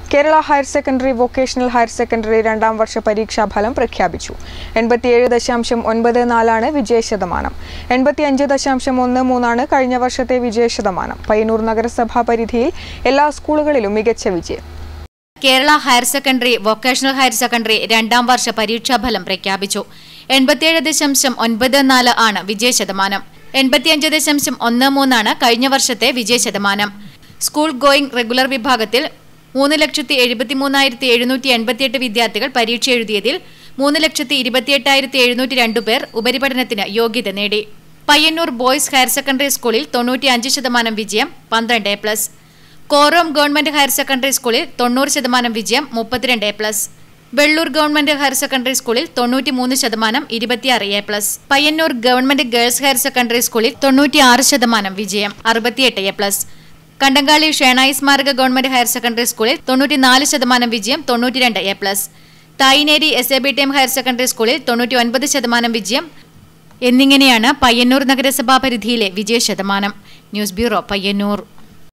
Kerala higher secondary vocational higher secondary രണ്ടാം വർഷ പരീക്ഷാ ഫലം പ്രഖ്യാപിച്ചു എൺപത്തിയേഴ് ദശാംശം ഒൻപത് നാലാണ് വിജയശതമാനം എൺപത്തിയഞ്ച് ദശാംശം ഒന്ന് മൂന്നാണ് കഴിഞ്ഞ വർഷത്തെ വിജയശതമാനം പയ്യന്നൂർ നഗരസഭാ പരിധിയിൽ എല്ലാ സ്കൂളുകളിലും മികച്ച വിജയം Kerala higher secondary vocational higher secondary രണ്ടാം വർഷ പരീക്ഷാഫലം പ്രഖ്യാപിച്ചു എൺപത്തിയേഴ് ദശാംശം ഒൻപത് നാല് ആണ് വിജയശതമാനം എൺപത്തിയഞ്ച് ദശാംശം ഒന്ന് മൂന്നാണ് കഴിഞ്ഞ വർഷത്തെ വിജയശതമാനം സ്കൂൾ ഗോയിങ് റെഗുലർ വിഭാഗത്തിൽ മൂന്ന് ലക്ഷത്തി എഴുപത്തിമൂന്നായിരത്തി എഴുന്നൂറ്റി എൺപത്തിയെട്ട് വിദ്യാർത്ഥികൾ പരീക്ഷ എഴുതിയതിൽ മൂന്ന് ലക്ഷത്തി ഇരുപത്തിയെട്ടായിരത്തി എഴുന്നൂറ്റി രണ്ടു പേർ ഉപരിപഠനത്തിന് യോഗ്യത നേടി പയ്യന്നൂർ ബോയ്സ് ഹയർ സെക്കൻഡറി സ്കൂളിൽ തൊണ്ണൂറ്റി അഞ്ച് ശതമാനം വിജയം പന്ത്രണ്ട് A plus Korom government higher secondary സ്കൂളിൽ തൊണ്ണൂറ് ശതമാനം വിജയം മുപ്പത്തിരണ്ട് A plus Vellur government higher secondary സ്കൂളിൽ തൊണ്ണൂറ്റിമൂന്ന് ശതമാനം ഇരുപത്തിയാറ് A plus Payyanur government girls higher secondary സ്കൂളിൽ തൊണ്ണൂറ്റിയാറ് ശതമാനം വിജയം അറുപത്തിയെട്ട് എ പ്ലസ് കണ്ടങ്കാളി ഷേണായി സ്മാരക ഗവൺമെന്റ് ഹയർ സെക്കൻഡറി സ്കൂളിൽ തൊണ്ണൂറ്റിനാല് ശതമാനം വിജയം തൊണ്ണൂറ്റിരണ്ട് A plus Thayineri S A B T M higher secondary സ്കൂളിൽ തൊണ്ണൂറ്റി ഒൻപത് ശതമാനം വിജയം എന്നിങ്ങനെയാണ് പയ്യന്നൂർ നഗരസഭാ പരിധിയിലെ വിജയ ശതമാനം ന്യൂസ് ബ്യൂറോ പയ്യന്നൂർ